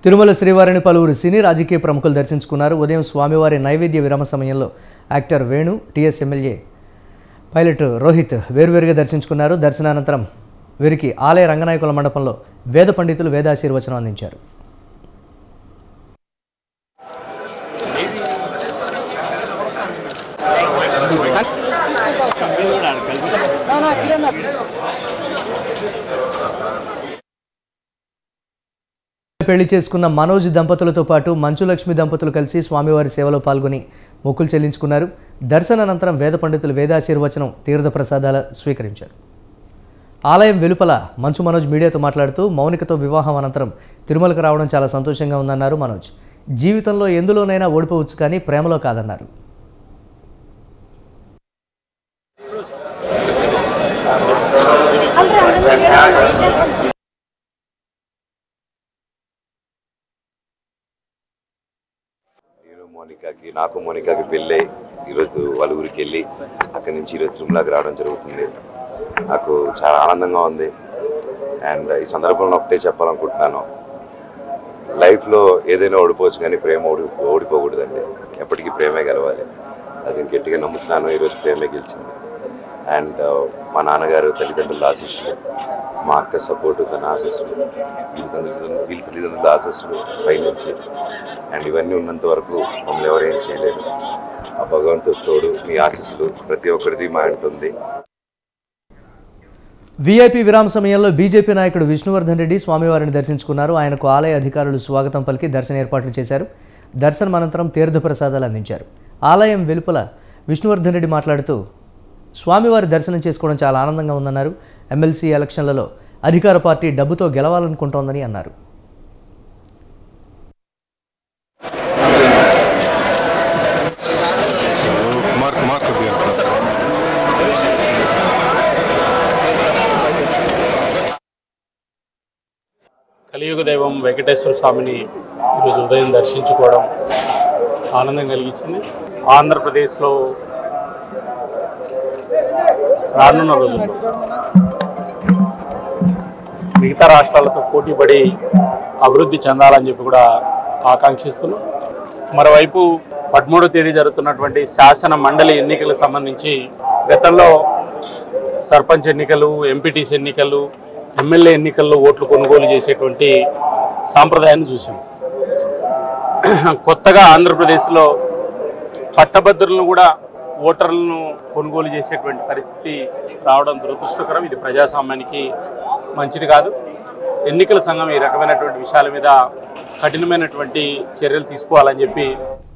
తిరుమల శ్రీవారిని పలువురు సినీ రాజకీయ ప్రముఖులు దర్శించుకున్నారు ఉదయం స్వామివారి నైవేద్య విరామ సమయంలో actor Venu TS MLA pilot Rohit వేరువేరుగా దర్శించుకున్నారు దర్శనానంతరం వీరికి ఆలయ రంగనాయకుల మండపంలో వేద పండితులు వేదాశీర్వచనం అందించారు పెళ్లి చేసుకున్న మనోజ్ దంపతులతో పాటు మంచులక్ష్మి దంపతులు కలిసి స్వామివారి సేవలో పాల్గొని మొక్కులు చెల్లించుకున్నారు దర్శనానంతరం వేద పండితులు వేదాశీర్వచనం తీర్థ ప్రసాదాల స్వీకరించారు ఆలయం వెలుపల మంచు మనోజ్ మీడియాతో మాట్లాడుతూ మౌనికతో వివాహం అనంతరం తిరుమలకు రావడం చాలా సంతోషంగా ఉందన్నారు మనోజ్ జీవితంలో ఎందులోనైనా ఓడిపోవచ్చు కానీ ప్రేమలో కాదన్నారు నేను మోనికాకి నాకు మోనికాకి పెళ్ళి ఈరోజు వాళ్ళ ఊరికి వెళ్ళి అక్కడి నుంచి ఈరోజు తిరుమలకి రావడం జరుగుతుంది నాకు చాలా ఆనందంగా ఉంది అండ్ ఈ సందర్భంలో ఒకటే చెప్పాలనుకుంటున్నాను లైఫ్లో ఏదైనా ఓడిపోవచ్చు కానీ ప్రేమ ఓడి ఓడిపోకూడదండి ఎప్పటికీ ప్రేమే గెలవాలి అది నేను గట్టిగా నమ్ముతున్నాను ఈరోజు ప్రేమే గెలిచింది అండ్ మా నాన్నగారు తల్లిదండ్రుల ఆశీస్సులు మా అక్క సపోర్టు తన ఆశీస్సులు వీళ్ళ తల్లిదండ్రుల వీళ్ళ తల్లిదండ్రుల ఆశీస్సులు పైనుంచి అండ్ ఇవన్నీ ఉన్నంత వరకు మమ్మల్ని ఎవరేం చేయలేరు ఆ భగవంతుడు తోడు మీ ఆశీస్సులు ప్రతి ఒక్కరిది మా ఉంటుంది వీఐపీ విరామ సమయంలో బీజేపీ నాయకుడు విష్ణువర్ధన్ రెడ్డి స్వామివారిని దర్శించుకున్నారు ఆయనకు ఆలయ అధికారులు స్వాగతం పలికి దర్శన ఏర్పాట్లు చేశారు దర్శనం అనంతరం తీర్థ ప్రసాదాలు అందించారు ఆలయం వెలుపల విష్ణువర్ధన్ రెడ్డి మాట్లాడుతూ స్వామివారి దర్శనం చేసుకోవడం చాలా ఆనందంగా ఉందన్నారు ఎమ్మెల్సీ ఎలక్షన్లలో అధికార పార్టీ డబ్బుతో గెలవాలనుకుంటోందని అన్నారు Марк Марковенко. కలియుగ దైవం వెంకటేశ్వర స్వామిని ఈరోజు ఉదయం దర్శించుకోవడం ఆనందం కలిగించింది ఆంధ్రప్రదేశ్లో రానున్న రోజుల్లో మిగతా రాష్ట్రాలతో పోటీపడి అభివృద్ధి చెందాలని చెప్పి కూడా ఆకాంక్షిస్తున్నాం మరోవైపు పదమూడో తేదీ జరుగుతున్నటువంటి శాసన మండలి ఎన్నికలకు సంబంధించి గతంలో సర్పంచ్ ఎన్నికలు ఎంపీటీసీ ఎన్నికలు ఎమ్మెల్యే ఎన్నికల్లో ఓట్లు కొనుగోలు చేసేటువంటి సాంప్రదాయాన్ని చూసాం కొత్తగా ఆంధ్రప్రదేశ్లో పట్టభద్రులను కూడా ఓటర్లను కొనుగోలు చేసేటువంటి పరిస్థితి రావడం దురదృష్టకరం ఇది ప్రజాస్వామ్యానికి మంచిది కాదు ఎన్నికల సంఘం ఈ రకమైనటువంటి విషయాల మీద కఠినమైనటువంటి చర్యలు తీసుకోవాలని చెప్పి